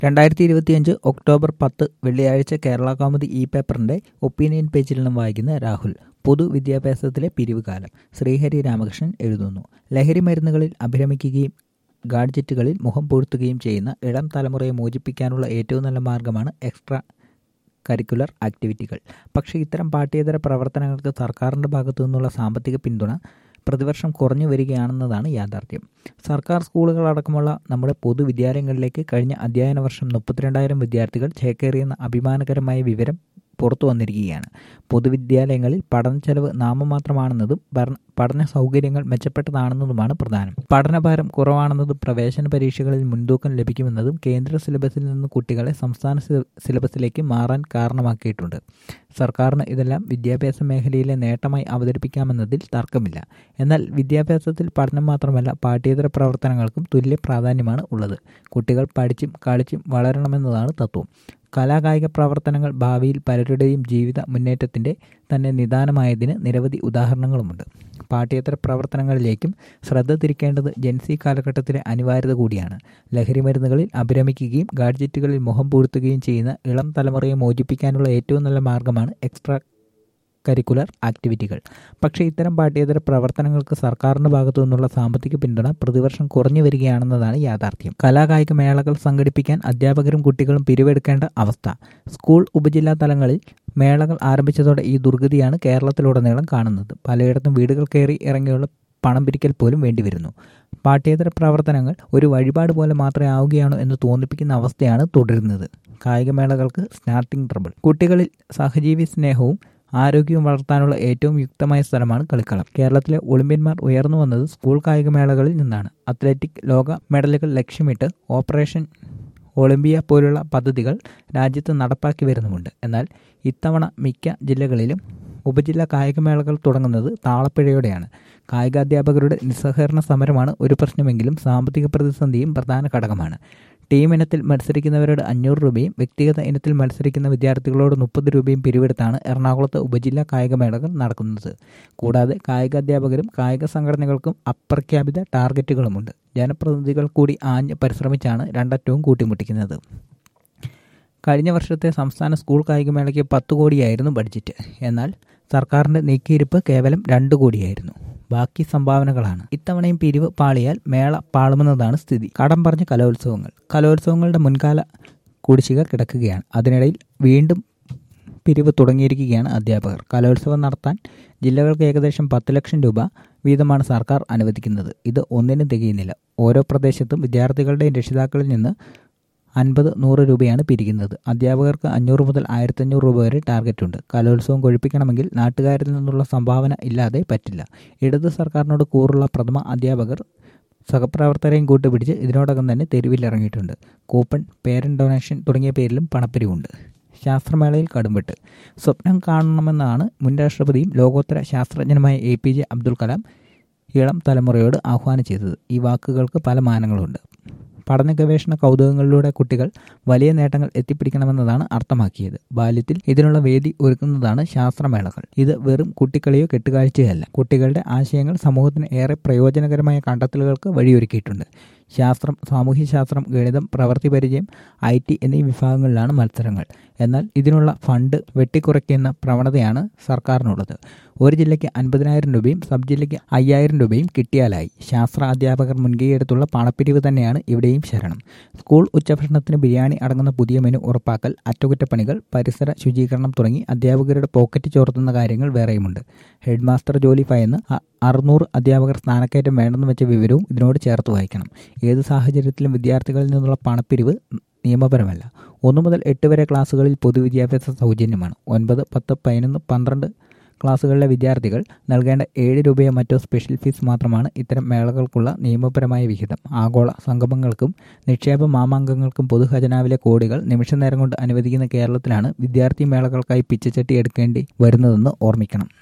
രണ്ടായിരത്തി ഇരുപത്തിയഞ്ച് ഒക്ടോബർ പത്ത് വെള്ളിയാഴ്ച കേരള കൗമുദി ഇ പേപ്പറിന്റെ ഒപ്പീനിയൻ പേജിൽ നിന്നും വായിക്കുന്ന രാഹുൽ പൊതുവിദ്യാഭ്യാസത്തിലെ പിരിവ് കാലം ശ്രീഹരി രാമകൃഷ്ണൻ എഴുതുന്നു ലഹരി മരുന്നുകളിൽ അഭിരമിക്കുകയും ഗാഡ്ജറ്റുകളിൽ മുഖം പൂഴ്ത്തുകയും ചെയ്യുന്ന ഇളം തലമുറയെ മോചിപ്പിക്കാനുള്ള ഏറ്റവും നല്ല മാർഗമാണ് എക്സ്ട്രാ കരിക്കുലർ ആക്ടിവിറ്റികൾ പക്ഷേ ഇത്തരം പാഠ്യേതര പ്രവർത്തനങ്ങൾക്ക് സർക്കാരിൻ്റെ ഭാഗത്തു നിന്നുള്ള സാമ്പത്തിക പിന്തുണ പ്രതിവർഷം കുറഞ്ഞു വരികയാണെന്നതാണ് യാഥാർത്ഥ്യം സർക്കാർ സ്കൂളുകളടക്കമുള്ള നമ്മുടെ പൊതുവിദ്യാലയങ്ങളിലേക്ക് കഴിഞ്ഞ അധ്യയന വർഷം മുപ്പത്തിരണ്ടായിരം വിദ്യാർത്ഥികൾ ചേക്കേറിയെന്ന അഭിമാനകരമായ വിവരം പുറത്തു വന്നിരിക്കുകയാണ് പൊതുവിദ്യാലയങ്ങളിൽ പഠന ചെലവ് നാമമാത്രമാണെന്നതും പഠന സൗകര്യങ്ങൾ മെച്ചപ്പെട്ടതാണെന്നതുമാണ് പ്രധാനം പഠനഭാരം കുറവാണെന്നതും പ്രവേശന പരീക്ഷകളിൽ മുൻതൂക്കം ലഭിക്കുമെന്നതും കേന്ദ്ര സിലബസിൽ നിന്ന് കുട്ടികളെ സംസ്ഥാന സിലബസിലേക്ക് മാറാൻ കാരണമാക്കിയിട്ടുണ്ട് സർക്കാരിന് ഇതെല്ലാം വിദ്യാഭ്യാസ മേഖലയിലെ നേട്ടമായി അവതരിപ്പിക്കാമെന്നതിൽ തർക്കമില്ല എന്നാൽ വിദ്യാഭ്യാസത്തിൽ പഠനം മാത്രമല്ല പാഠ്യേതര പ്രവർത്തനങ്ങൾക്കും തുല്യ പ്രാധാന്യമാണ് ഉള്ളത് കുട്ടികൾ പഠിച്ചും കളിച്ചും വളരണമെന്നതാണ് തത്വം കലാകായിക പ്രവർത്തനങ്ങൾ ഭാവിയിൽ പലരുടെയും ജീവിത മുന്നേറ്റത്തിൻ്റെ തന്നെ നിദാനമായതിന് നിരവധി ഉദാഹരണങ്ങളുമുണ്ട് പാഠ്യേതര പ്രവർത്തനങ്ങളിലേക്കും ശ്രദ്ധ തിരിക്കേണ്ടത് ജൻസി കാലഘട്ടത്തിലെ അനിവാര്യത കൂടിയാണ് ലഹരി മരുന്നുകളിൽ അഭിരമിക്കുകയും ഗാഡ്ജറ്റുകളിൽ മുഖം പൂഴ്ത്തുകയും ചെയ്യുന്ന ഇളം തലമുറയെ മോചിപ്പിക്കാനുള്ള ഏറ്റവും നല്ല മാർഗമാണ് എക്സ്ട്രാ കരിക്കുലർ ആക്ടിവിറ്റികൾ പക്ഷേ ഇത്തരം പാഠ്യേതര പ്രവർത്തനങ്ങൾക്ക് സർക്കാരിന്റെ ഭാഗത്തു നിന്നുള്ള സാമ്പത്തിക പിന്തുണ പ്രതിവർഷം കുറഞ്ഞു വരികയാണെന്നതാണ് യാഥാർത്ഥ്യം കലാകായിക മേളകൾ സംഘടിപ്പിക്കാൻ അധ്യാപകരും കുട്ടികളും പിരിവെടുക്കേണ്ട അവസ്ഥ സ്കൂൾ ഉപജില്ലാ തലങ്ങളിൽ മേളകൾ ആരംഭിച്ചതോടെ ഈ ദുർഗതിയാണ് കേരളത്തിലുടനീളം കാണുന്നത് പലയിടത്തും വീടുകൾ കയറി ഇറങ്ങിയുള്ള പണം പിരിക്കൽ പോലും വേണ്ടിവരുന്നു പാഠ്യേതര പ്രവർത്തനങ്ങൾ ഒരു വഴിപാട് പോലെ മാത്രമേ ആവുകയാണോ എന്ന് തോന്നിപ്പിക്കുന്ന അവസ്ഥയാണ് തുടരുന്നത് കായികമേളകൾക്ക് സ്റ്റാർട്ടിംഗ് ട്രബിൾ കുട്ടികളിൽ സഹജീവി സ്നേഹവും ആരോഗ്യവും വളർത്താനുള്ള ഏറ്റവും യുക്തമായ സ്ഥലമാണ് കളിക്കളം കേരളത്തിലെ ഒളിമ്പ്യന്മാർ ഉയർന്നു വന്നത് സ്കൂൾ കായികമേളകളിൽ നിന്നാണ് അത്ലറ്റിക് ലോക മെഡലുകൾ ലക്ഷ്യമിട്ട് ഓപ്പറേഷൻ ഒളിമ്പിയ പോലുള്ള പദ്ധതികൾ രാജ്യത്ത് നടപ്പാക്കി വരുന്നുമുണ്ട് എന്നാൽ ഇത്തവണ മിക്ക ജില്ലകളിലും ഉപജില്ലാ കായികമേളകൾ തുടങ്ങുന്നത് താളപ്പിഴയോടെയാണ് കായികാധ്യാപകരുടെ നിസ്സഹകരണ സമരമാണ് ഒരു പ്രശ്നമെങ്കിലും സാമ്പത്തിക പ്രതിസന്ധിയും പ്രധാന ഘടകമാണ് ടീം ഇനത്തിൽ മത്സരിക്കുന്നവരോട് അഞ്ഞൂറ് രൂപയും വ്യക്തിഗത ഇനത്തിൽ മത്സരിക്കുന്ന വിദ്യാർത്ഥികളോട് മുപ്പത് രൂപയും പിരിവെടുത്താണ് എറണാകുളത്ത് ഉപജില്ലാ കായികമേളകൾ നടക്കുന്നത് കൂടാതെ കായികാധ്യാപകരും കായിക സംഘടനകൾക്കും അപ്രഖ്യാപിത ടാർഗറ്റുകളുമുണ്ട് ജനപ്രതിനിധികൾ കൂടി ആഞ്ഞ് പരിശ്രമിച്ചാണ് രണ്ടറ്റവും കൂട്ടിമുട്ടിക്കുന്നത് കഴിഞ്ഞ വർഷത്തെ സംസ്ഥാന സ്കൂൾ കായികമേളയ്ക്ക് പത്ത് കോടിയായിരുന്നു ബഡ്ജറ്റ് എന്നാൽ സർക്കാരിൻ്റെ നീക്കിയിരിപ്പ് കേവലം രണ്ട് കോടിയായിരുന്നു ബാക്കി സംഭാവനകളാണ് ഇത്തവണയും പിരിവ് പാളിയാൽ മേള പാളുമെന്നതാണ് സ്ഥിതി കടം പറഞ്ഞ കലോത്സവങ്ങൾ കലോത്സവങ്ങളുടെ മുൻകാല കുടിശ്ശിക കിടക്കുകയാണ് അതിനിടയിൽ വീണ്ടും പിരിവ് തുടങ്ങിയിരിക്കുകയാണ് അധ്യാപകർ കലോത്സവം നടത്താൻ ജില്ലകൾക്ക് ഏകദേശം പത്ത് ലക്ഷം രൂപ വീതമാണ് സർക്കാർ അനുവദിക്കുന്നത് ഇത് ഒന്നിനും തികയുന്നില്ല ഓരോ പ്രദേശത്തും വിദ്യാർത്ഥികളുടെയും രക്ഷിതാക്കളിൽ നിന്ന് അൻപത് നൂറ് രൂപയാണ് പിരിക്കുന്നത് അധ്യാപകർക്ക് അഞ്ഞൂറ് മുതൽ ആയിരത്തഞ്ഞൂറ് രൂപ വരെ ടാർഗറ്റ് ഉണ്ട് കലോത്സവം കൊഴിപ്പിക്കണമെങ്കിൽ നാട്ടുകാരിൽ നിന്നുള്ള സംഭാവന ഇല്ലാതെ പറ്റില്ല ഇടത് സർക്കാരിനോട് കൂറുള്ള പ്രഥമ അധ്യാപകർ സഹപ്രവർത്തകരെയും കൂട്ടുപിടിച്ച് ഇതിനോടകം തന്നെ തെരുവിലിറങ്ങിയിട്ടുണ്ട് കൂപ്പൺ പേരൻ ഡൊണേഷൻ തുടങ്ങിയ പേരിലും പണപ്പിരിവുണ്ട് ശാസ്ത്രമേളയിൽ കടുംപെട്ട് സ്വപ്നം കാണണമെന്നാണ് മുൻ രാഷ്ട്രപതിയും ലോകോത്തര ശാസ്ത്രജ്ഞനുമായ A P J Abdul Kalam ഇളം തലമുറയോട് ആഹ്വാനം ചെയ്തത് ഈ വാക്കുകൾക്ക് പല മാനങ്ങളുണ്ട് പഠന ഗവേഷണ കൗതുകങ്ങളിലൂടെ കുട്ടികൾ വലിയ നേട്ടങ്ങൾ എത്തിപ്പിടിക്കണമെന്നതാണ് അർത്ഥമാക്കിയത് ബാല്യത്തിൽ ഇതിനുള്ള വേദി ഒരുക്കുന്നതാണ് ശാസ്ത്രമേളകൾ ഇത് വെറും കുട്ടിക്കളിയോ കെട്ടുകാഴ്ചയല്ല കുട്ടികളുടെ ആശയങ്ങൾ സമൂഹത്തിന് ഏറെ പ്രയോജനകരമായ കണ്ടെത്തലുകൾക്ക് വഴിയൊരുക്കിയിട്ടുണ്ട് ശാസ്ത്രം സാമൂഹ്യശാസ്ത്രം ഗണിതം പ്രവൃത്തി പരിചയം ഐ ടി എന്നീ വിഭാഗങ്ങളിലാണ് മത്സരങ്ങൾ എന്നാൽ ഇതിനുള്ള ഫണ്ട് വെട്ടിക്കുറയ്ക്കുന്ന പ്രവണതയാണ് സർക്കാരിനുള്ളത് ഒരു ജില്ലയ്ക്ക് അൻപതിനായിരം രൂപയും സബ് ജില്ലയ്ക്ക് അയ്യായിരം രൂപയും കിട്ടിയാലായി ശാസ്ത്ര അധ്യാപകർ മുൻകൈയെടുത്തുള്ള പണപ്പിരിവ് തന്നെയാണ് ഇവിടെയും ശരണം സ്കൂൾ ഉച്ചഭക്ഷണത്തിന് ബിരിയാണി അടങ്ങുന്ന പുതിയ മെനു ഉറപ്പാക്കൽ അറ്റകുറ്റപ്പണികൾ പരിസര ശുചീകരണം തുടങ്ങി അധ്യാപകരുടെ പോക്കറ്റ് ചോർത്തുന്ന കാര്യങ്ങൾ വേറെയുമുണ്ട് ഹെഡ് മാസ്റ്റർ ജോലി ഭയന്ന് അറുന്നൂറ് അധ്യാപകർ സ്ഥാനക്കയറ്റം വേണ്ടെന്ന് വെച്ച വിവരവും ഇതിനോട് ചേർത്ത് വായിക്കണം ഏത് സാഹചര്യത്തിലും വിദ്യാർത്ഥികളിൽ നിന്നുള്ള പണപ്പിരിവ് നിയമപരമല്ല ഒന്നു മുതൽ എട്ട് വരെ ക്ലാസ്സുകളിൽ പൊതുവിദ്യാഭ്യാസ സൗജന്യമാണ് ഒൻപത് പത്ത് പതിനൊന്ന് പന്ത്രണ്ട് ക്ലാസ്സുകളിലെ വിദ്യാർത്ഥികൾ നൽകേണ്ട ഏഴ് രൂപയോ മറ്റോ സ്പെഷ്യൽ ഫീസ് മാത്രമാണ് ഇത്തരം മേളകൾക്കുള്ള നിയമപരമായ വിഹിതം ആഗോള സംഗമങ്ങൾക്കും നിക്ഷേപ മാമാങ്കങ്ങൾക്കും പൊതുഖജനാവിലെ കോടികൾ നിമിഷനേരം കൊണ്ട് അനുവദിക്കുന്ന കേരളത്തിലാണ് വിദ്യാർത്ഥി മേളകൾക്കായി പിച്ചച്ചട്ടി എടുക്കേണ്ടി വരുന്നതെന്ന് ഓർമ്മിക്കണം